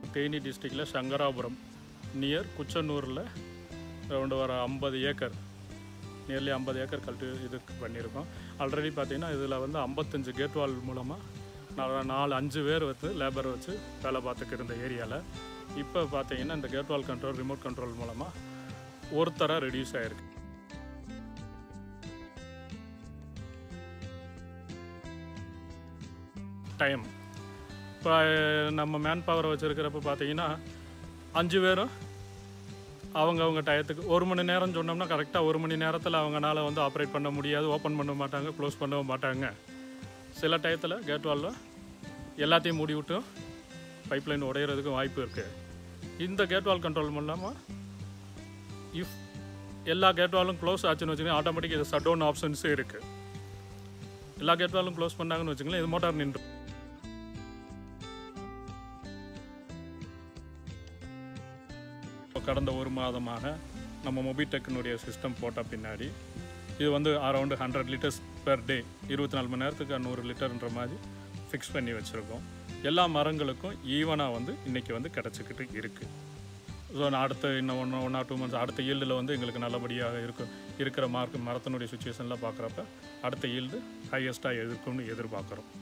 தேனி டிஸ்ட்ரிக்டில் Sankarapuram near குச்சனூரில் round வர ஐம்பது ஏக்கர் நியர்லி ஐம்பது ஏக்கர் கல்ட்டு இது பண்ணியிருக்கோம் ஆல்ரெடி பார்த்தீங்கன்னா இதில் வந்து ஐம்பத்தஞ்சு கேட் வால் மூலமாக நான் நாலு அஞ்சு பேர் வந்து லேபர் வச்சு வேலை பார்த்துக்கு இருந்த ஏரியாவில் இப்போ பார்த்தீங்கன்னா இந்த gate valve control remote control மூலமாக ஒருத்தராக ரெடியூஸ் ஆகிருக்கு டைம் இப்போ நம்ம மேன் பவரை வச்சுருக்கிறப்ப பார்த்தீங்கன்னா அஞ்சு பேரும் அவங்க அவங்க டயத்துக்கு ஒரு மணி நேரம் சொன்னோம்னா கரெக்டாக ஒரு மணி நேரத்தில் அவங்கனால வந்து ஆப்ரேட் பண்ண முடியாது ஓப்பன் பண்ண மாட்டாங்க க்ளோஸ் பண்ணவும் மாட்டாங்க சில டயத்தில் கேட் வாலில் எல்லாத்தையும் மூடி விட்டும் பைப் லைன் உடையிறதுக்கு வாய்ப்பு இருக்குது இந்த கேட் வால் கண்ட்ரோல் மூலமாக இஃப் எல்லா கேட் வாலும் க்ளோஸ் ஆச்சுன்னு வச்சுக்கோங்க ஆட்டோமேட்டிக் இது ஷட் டவுன் ஆப்ஷன்ஸும் இருக்குது எல்லா கேட் வாலும் க்ளோஸ் பண்ணாங்கன்னு வச்சுங்களேன் இது மோட்டார் நின்று இப்போ கடந்த ஒரு மாதமாக நம்ம மொபிடெக்கினுடைய சிஸ்டம் போட்ட பின்னாடி இது வந்து around hundred litres per day இருபத்தி நாலு மணி நேரத்துக்கு நூறு லிட்டர்ன்ற மாதிரி ஃபிக்ஸ் பண்ணி வச்சுருக்கோம் எல்லா மரங்களுக்கும் ஈவனாக வந்து இன்றைக்கி வந்து கிடச்சிக்கிட்டு இருக்குது ஸோ அடுத்த இன்னும் ஒன்று ஒன் ஆர் டூ மந்த்ஸ் அடுத்த ஈல்டில் வந்து எங்களுக்கு நல்லபடியாக இருக்கும் இருக்கிற மார்க் மரத்தினுடைய சுச்சுவேஷனில் பார்க்குறப்ப அடுத்த ஈல்டு ஹையஸ்ட்டாக இருக்கும்னு எதிர்பார்க்குறோம்